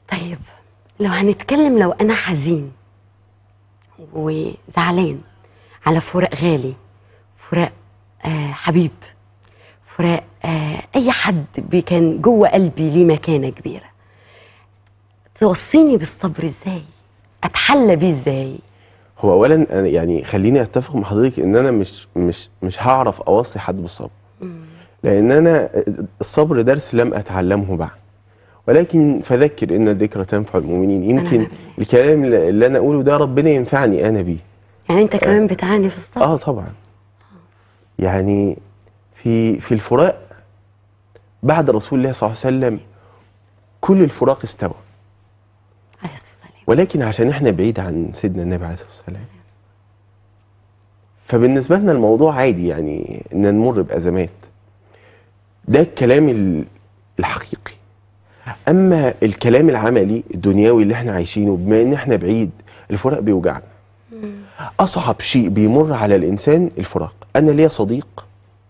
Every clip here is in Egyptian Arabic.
طيب لو هنتكلم لو انا حزين وزعلان على فراق غالي فراق آه حبيب فراق آه اي حد بي- كان جوه قلبي ليه مكانه كبيره توصيني بالصبر ازاي اتحلى بيه ازاي هو اولا أنا يعني خليني اتفق مع حضرتك ان انا مش مش مش هعرف اوصي حد بالصبر لان انا الصبر درس لم اتعلمه بعد ولكن فذكر ان الذكرى تنفع المؤمنين يمكن بالله. الكلام اللي انا اقوله ده ربنا ينفعني انا بيه يعني انت كمان بتعاني في الصبر اه طبعا يعني في في الفراق بعد رسول الله صلى الله عليه وسلم كل الفراق استوى عليه الصلاة والسلام. ولكن عشان احنا بعيد عن سيدنا النبي عليه الصلاه والسلام فبالنسبه لنا الموضوع عادي يعني ان نمر بازمات ده الكلام ال- الحقيقي اما الكلام العملي الدنيوي اللي احنا عايشينه بما ان احنا بعيد الفراق بيوجعنا اصعب شيء بيمر على الانسان الفراق انا ليا صديق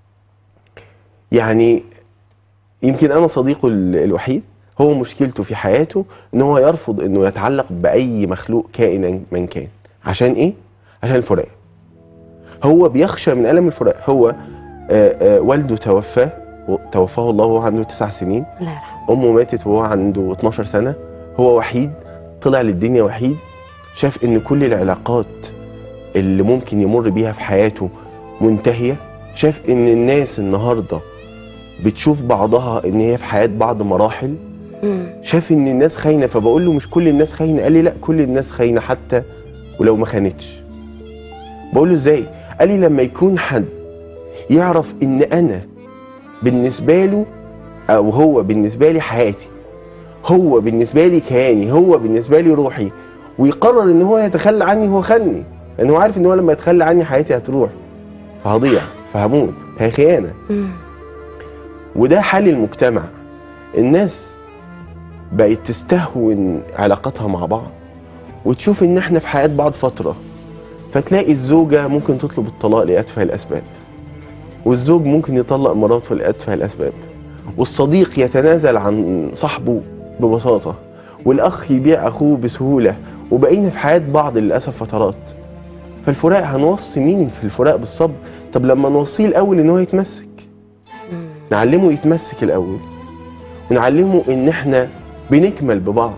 يعني يمكن انا صديقه ال- الوحيد هو مشكلته في حياته ان هو يرفض انه يتعلق باي مخلوق كائنا من كان عشان ايه عشان الفراق هو بيخشى من الم الفراق هو آه، آه، والده توفى توفاه الله وهو عنده تسع سنين الله يرحمه امه ماتت وهو عنده 12 سنه هو وحيد طلع للدنيا وحيد شاف ان كل العلاقات اللي ممكن يمر بيها في حياته منتهيه شاف ان الناس النهارده بتشوف بعضها ان هي في حياه بعض مراحل مم. شاف ان الناس خاينه فبقول له مش كل الناس خاينه قال لي لا كل الناس خاينه حتى ولو ما خانتش بقول له ازاي قال لي لما يكون حد يعرف ان انا بالنسبه له او هو بالنسبه لي حياتي هو بالنسبه لي كياني هو بالنسبه لي روحي ويقرر ان هو يتخلى عني هو خاني لان هو عارف ان هو لما يتخلى عني حياتي هتروح فهضيع فهموت هي خيانه مم. وده حال المجتمع الناس بقت تستهون علاقاتها مع بعض وتشوف ان احنا في حياة بعض فترة فتلاقي الزوجة ممكن تطلب الطلاق لأتفه الأسباب والزوج ممكن يطلق مراته لأتفه الأسباب والصديق يتنازل عن صاحبه ببساطة والأخ يبيع أخوه بسهولة وبقينا في حياة بعض للأسف فترات فالفراق هنوصي مين في الفراق بالصبر طب لما نوصيه الأول إن هو يتمسك مم. نعلمه يتمسك الاول ونعلمه ان احنا بنكمل ببعض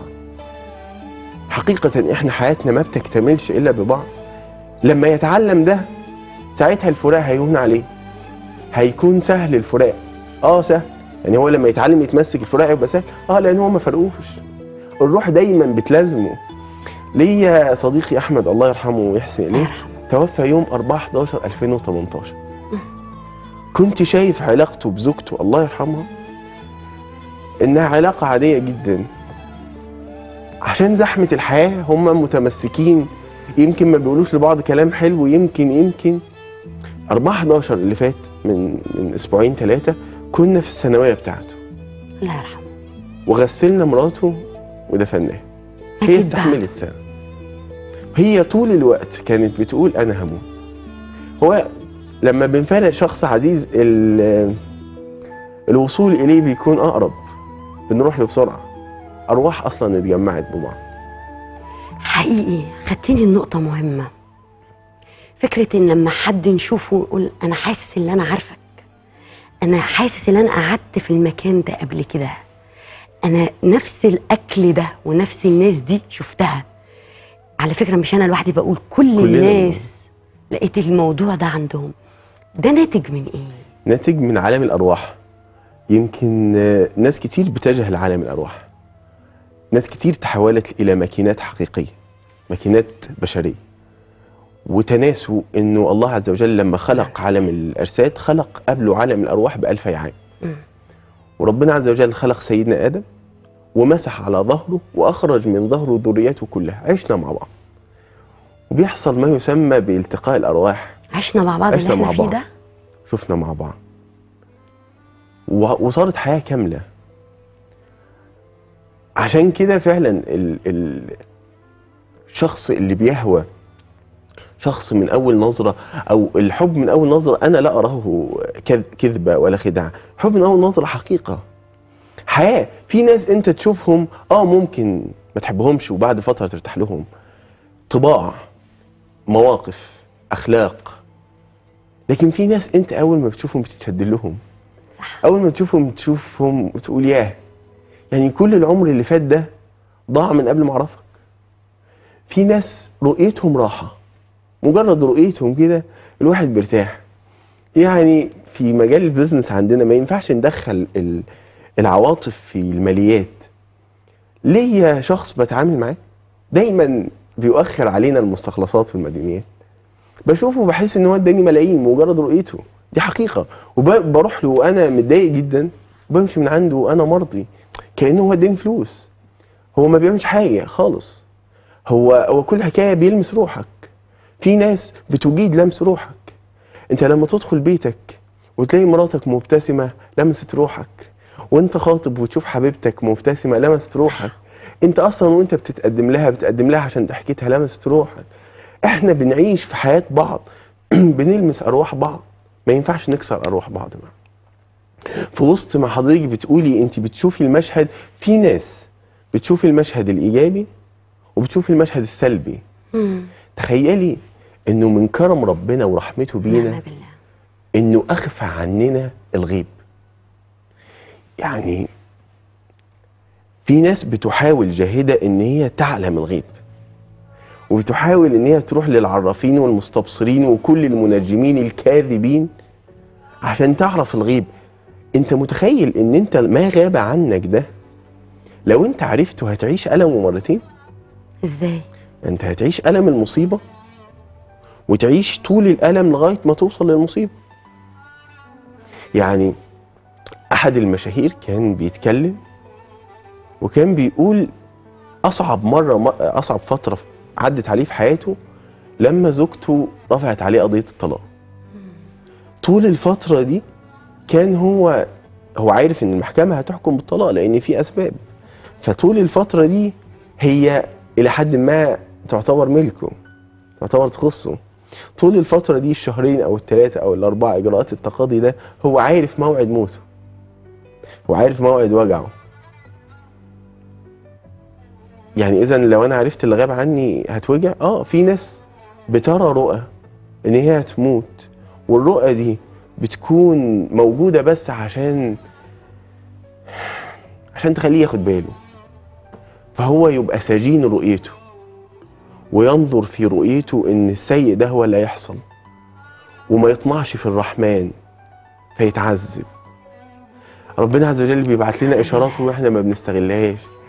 حقيقة احنا حياتنا ما بتكتملش الا ببعض لما يتعلم ده ساعتها الفراق هيهون عليه هيكون سهل الفراق اه سهل يعني هو لما يتعلم يتمسك الفراق يبقى سهل اه لان هو ما فرقوش الروح دايما بتلازمه ليا صديقي احمد الله يرحمه ويحسن الله اليه يرحمه توفى يوم 4 11 2018 كنت شايف علاقته بزوجته الله يرحمها انها علاقه عاديه جدا عشان زحمه الحياه هم متمسكين يمكن ما بيقولوش لبعض كلام حلو يمكن يمكن 4 11 اللي فات من من اسبوعين ثلاثه كنا في الثانويه بتاعته الله يرحمه وغسلنا مراته ودفناها هي ماتت استحملت سنه هي طول الوقت كانت بتقول انا هموت هو لما بنفارق شخص عزيز ال- الوصول اليه بيكون اقرب بنروح له بسرعه ارواح اصلا اتجمعت ببعض حقيقي خدتني النقطة مهمة فكرة ان لما حد نشوفه يقول انا حاسس ان انا عارفك انا حاسس ان انا قعدت في المكان ده قبل كده انا نفس الاكل ده ونفس الناس دي شفتها على فكرة مش انا لوحدي بقول كل كلنا الناس لقيت الموضوع ده عندهم ده ناتج من ايه ناتج من عالم الارواح يمكن آه، ناس كتير بتجهل عالم الارواح ناس كتير تحولت الى ماكينات حقيقيه ماكينات بشريه وتناسوا انه الله عز وجل لما خلق عالم الاجساد خلق قبله عالم الارواح بألفي عام مم. وربنا عز وجل خلق سيدنا ادم ومسح على ظهره واخرج من ظهره ذريته كلها عشنا مع بعض وبيحصل ما يسمى بالتقاء الارواح عشنا مع بعض اللي عشنا احنا مع فيه بعض. ده شفنا مع بعض و- وصارت حياة كاملة عشان كده فعلا ال ال الشخص اللي بيهوى شخص من أول نظرة أو الحب من أول نظرة أنا لا أراه كذ- كذبة ولا خداع حب من أول نظرة حقيقة حياه في ناس انت تشوفهم اه ممكن ما تحبهمش وبعد فتره ترتاح لهم طباع مواقف اخلاق لكن في ناس انت اول ما بتشوفهم بتتشد لهم صح اول ما تشوفهم تشوفهم وتقول ياه يعني كل العمر اللي فات ده ضاع من قبل ما اعرفك في ناس رؤيتهم راحه مجرد رؤيتهم كده الواحد بيرتاح يعني في مجال البيزنس عندنا ما ينفعش ندخل ال- العواطف في الماليات ليا شخص بتعامل معاه دايما بيؤخر علينا المستخلصات والمديونيات بشوفه بحس ان هو اداني ملايين مجرد رؤيته دي حقيقه وبروح له وانا متضايق جدا وبمشي من عنده وانا مرضي كانه هو اداني فلوس هو ما بيعملش حاجه خالص هو هو كل حكايه بيلمس روحك في ناس بتجيد لمس روحك انت لما تدخل بيتك وتلاقي مراتك مبتسمه لمست روحك وانت خاطب وتشوف حبيبتك مبتسمه لمست روحك انت اصلا وانت بتتقدم لها بتقدم لها عشان ضحكتها لمست روحك احنا بنعيش في حياه بعض بنلمس ارواح بعض ما ينفعش نكسر ارواح بعض معا في وسط ما حضرتك بتقولي انت بتشوفي المشهد في ناس بتشوفي المشهد الايجابي وبتشوفي المشهد السلبي مم. تخيلي انه من كرم ربنا ورحمته بينا نعم بالله انه اخفى عننا الغيب يعني في ناس بتحاول جاهده ان هي تعلم الغيب وبتحاول ان هي تروح للعرافين والمستبصرين وكل المنجمين الكاذبين عشان تعرف الغيب انت متخيل ان انت ما غاب عنك ده لو انت عرفته هتعيش ألمه مرتين ازاي انت هتعيش ألم المصيبة وتعيش طول الألم لغاية ما توصل للمصيبة يعني أحد المشاهير كان بيتكلم وكان بيقول أصعب مرة أصعب فترة عدت عليه في حياته لما زوجته رفعت عليه قضية الطلاق طول الفترة دي كان هو هو عارف ان المحكمة هتحكم بالطلاق لان في اسباب فطول الفترة دي هي الى حد ما تعتبر ملكه تعتبر تخصه طول الفترة دي الشهرين او الثلاثة او الاربعة اجراءات التقاضي ده هو عارف موعد موته هو عارف موعد وجعه يعني اذا لو انا عرفت اللي غاب عني هتوجع اه في ناس بترى رؤى ان هي هتموت والرؤى دي بتكون موجودة بس عشان عشان تخليه ياخد باله فهو يبقى سجين رؤيته وينظر في رؤيته ان السيء ده هو اللي هيحصل وما يطمعش في الرحمن فيتعذب ربنا عز وجل بيبعت لنا اشارات واحنا ما بنستغلهاش